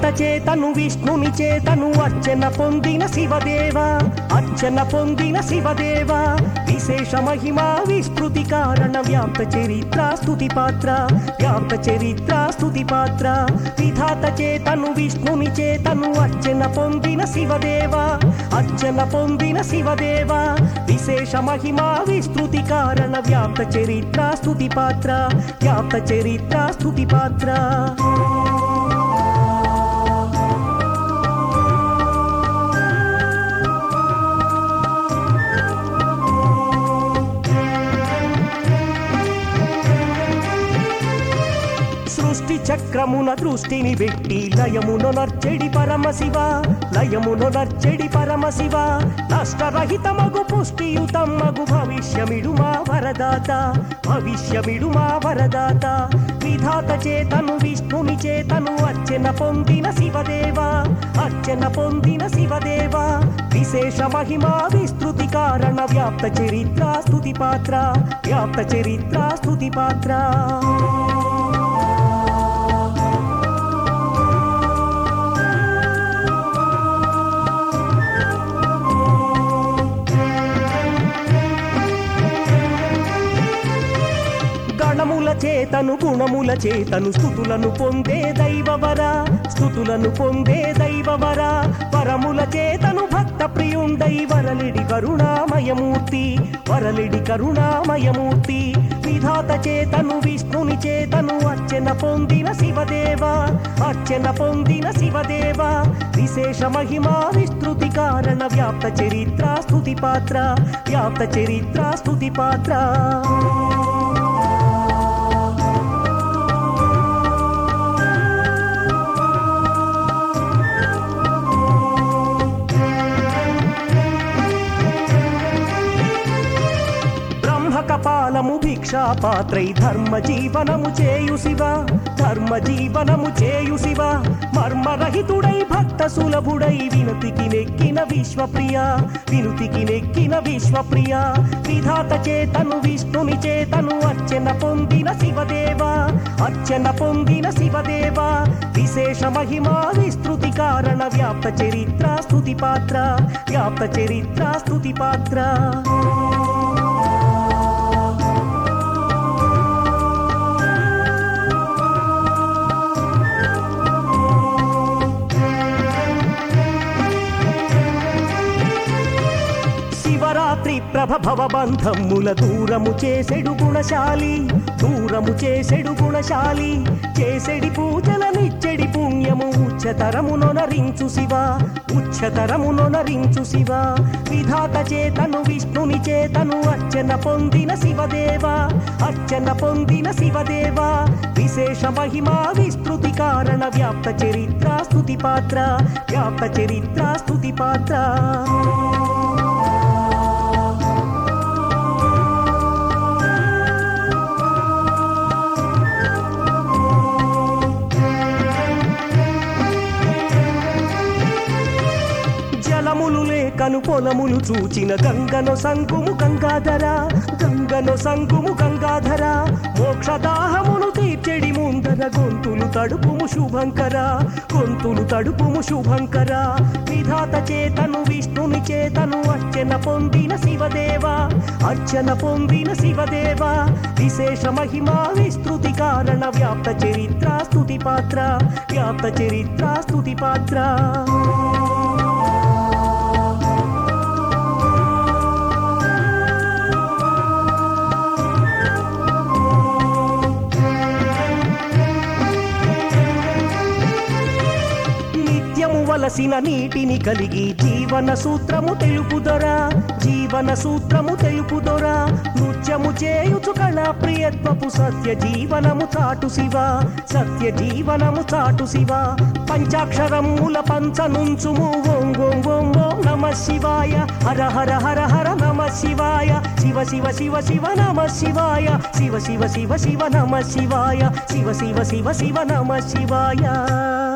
విధాత చేతను విష్ణుని చేతను అర్చన పొందిన శివదేవ అర్చన పొందిన శివదేవ విశేష మహిమ విస్తృతి కారణ వ్యాప్త చరిత్ర స్తుతి పాత్ర వ్యాప్త చరిత్ర స్తుతి పాత్ర విధాత చేతను విష్ణుని చేతను అర్చన పొందిన శివదేవ అర్చన పొందిన శివదేవ విశేష మహిమ విస్తృతి కారణ వ్యాప్త చరిత్ర స్తుతి పాత్ర వ్యాప్త చరిత్ర స్తుతి పాత్ర సృష్టి చక్రమున దృష్టిని పెట్టి లయమును నర్చెడి పరమశివ లయమును నర్చెడి పరమశివ నష్టరహితమగు పుష్టియుతమ్మగు భవిష్యమిడు మా వరదాత భవిష్యమిడు మా వరదాత విధాత చేతను విష్ణుని చేతను అర్చన పొందిన శివదేవ అర్చన పొందిన శివదేవ విశేష మహిమ విస్తృతి కారణ వ్యాప్త చరిత్ర స్తుతి పాత్ర వ్యాప్త చరిత్ర స్తుతి పాత్ర గణముల చేతను గుణముల చేతను స్థుతులను పొందే దైవవర స్థుతులను పొందే దైవవర వరముల చేతను భక్త ప్రియుండై వరలిడి కరుణామయమూర్తి వరలిడి కరుణామయమూర్తి విధాత చేతను విష్ణుని చేతను అర్చన పొందిన శివదేవ అర్చన పొందిన శివదేవ విశేష మహిమ విస్తృతి కారణ వ్యాప్త చరిత్ర స్తుతి పాత్ర వ్యాప్త చరిత్ర స్తుతి పాత్ర బ్రహ్మ కపాలము భిక్షా పాత్రై ధర్మ జీవనము చేయు శివ ధర్మ జీవనము చేయు శివ మర్మరహితుడై భక్త సులభుడై వినుతికి నెక్కిన విశ్వప్రియ వినుతికి నెక్కిన విశ్వప్రియ విధాత చేతను విష్ణుని చేతను అర్చన పొందిన శివదేవ అర్చన పొందిన శివదేవ విశేష మహిమ విస్తృతి కారణ వ్యాప్త చరిత్ర స్తుతి పాత్ర వ్యాప్త చరిత్ర స్తుతి పాత్ర శివరాత్రి ప్రభ భవబంధముల దూరము చేసెడు గుణశాలి దూరము చేసెడు గుణశాలి చేసెడి పూజల నిచ్చెడి పుణ్యము ఉచ్చతరమునొనరించు శివ ఉచ్చతరమునొనరించు శివ విధాత చేతను విష్ణుని చేతను అర్చన పొందిన శివదేవ అర్చన పొందిన శివదేవ విశేష మహిమ విస్తృతి కారణ వ్యాప్త చరిత్ర స్తుతి పాత్ర వ్యాప్త చరిత్ర స్తుతి పాత్ర జలములు లేకను పొలములు చూచిన గంగను సంగుము గంగాధర గంగను సంగుము గంగాధర మోక్షదాహమును తీర్చెడి ముందర గొంతులు తడుపుము శుభంకర గొంతులు తడుపుము శుభంకర విధాత చేతను విష్ణుని చేతను అర్చన పొందిన శివదేవ అర్చన పొందిన శివదేవ విశేష మహిమ విస్తృతి కారణ వ్యాప్త చరిత్ర స్తుతి పాత్ర వ్యాప్త చరిత్ర స్తుతి పాత్ర నిత్యము వలసిన నీటిని కలిగి జీవన సూత్రము తెలుపుదొరా జీవన సూత్రము తెలుపుదొరా నృత్యము చేయుచు కళా ప్రియత్వపు సత్య జీవనము చాటు శివ సత్య జీవనము చాటు శివ పంచాక్షరముల పంచనుంచుము ఓం ఓం ఓం ఓం నమ శివాయ హర హర హర హర నమ శివాయ శివ శివ శివ శివ నమ శివాయ శివ శివ శివ శివ నమ శివాయ శివ శివ శివ శివ నమ శివాయ